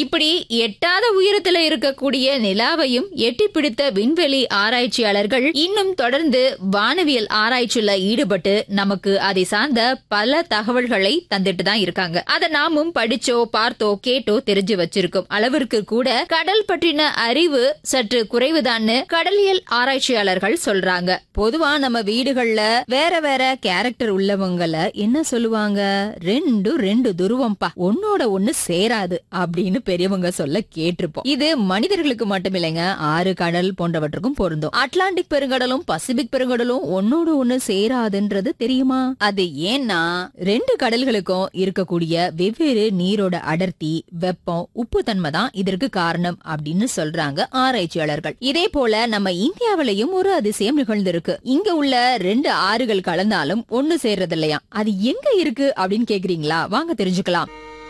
இப்படி எட்டாத உயரத்துல இருக்கக்கூடிய நிலாவையும் எட்டி பிடித்த விண்வெளி ஆராய்ச்சியாளர்கள் இன்னும் தொடர்ந்து வானவியல் ஆராய்ச்சியில ஈடுபட்டு நமக்கு அதை சார்ந்த பல தகவல்களை தந்துட்டு தான் இருக்காங்க அதை நாமும் படிச்சோ பார்த்தோ கேட்டோ தெரிஞ்சு வச்சிருக்கோம் அளவிற்கு கூட கடல் பற்றின அறிவு சற்று குறைவுதான்னு கடலியல் ஆராய்ச்சியாளர்கள் சொல்றாங்க பொதுவா நம்ம வீடுகள்ல வேற வேற கேரக்டர் உள்ளவங்கள என்ன சொல்லுவாங்க ரெண்டு ரெண்டு துருவம்பா ஒன்னோட ஒண்ணு சேராது அப்படின்னு பெரியவங்க சொல்ல கேட்டிருப்போம் இது மனிதர்களுக்கு மட்டும் இல்லைங்க ஆறு கடல் போன்றவற்றுக்கும் பொருந்தும் அட்லாண்டிக் பெருங்கடலும் பசிபிக் பெருங்கடலும் ஒன்னோட ஒண்ணு சேராதுன்றது தெரியுமா அது ஏன்னா ரெண்டு கடல்களுக்கும் இருக்கக்கூடிய வெவ்வேறு நீரோட அடர்த்தி வெப்பம் உப்பு தன்மை தான் இதற்கு காரணம் அப்படின்னு சொல்றாங்க ஆராய்ச்சியாளர்கள் இதே போல நம்ம இந்தியாவிலையும் ஒரு அதிசயம் நிகழ்ந்திருக்கு இங்க உள்ள ரெண்டு ஆறுகள் கலந்தாலும் ஒண்ணு சேர்றது இல்லையா அது எங்க இருக்கு அப்படின்னு கேக்குறீங்களா வாங்க தெரிஞ்சுக்கலாம்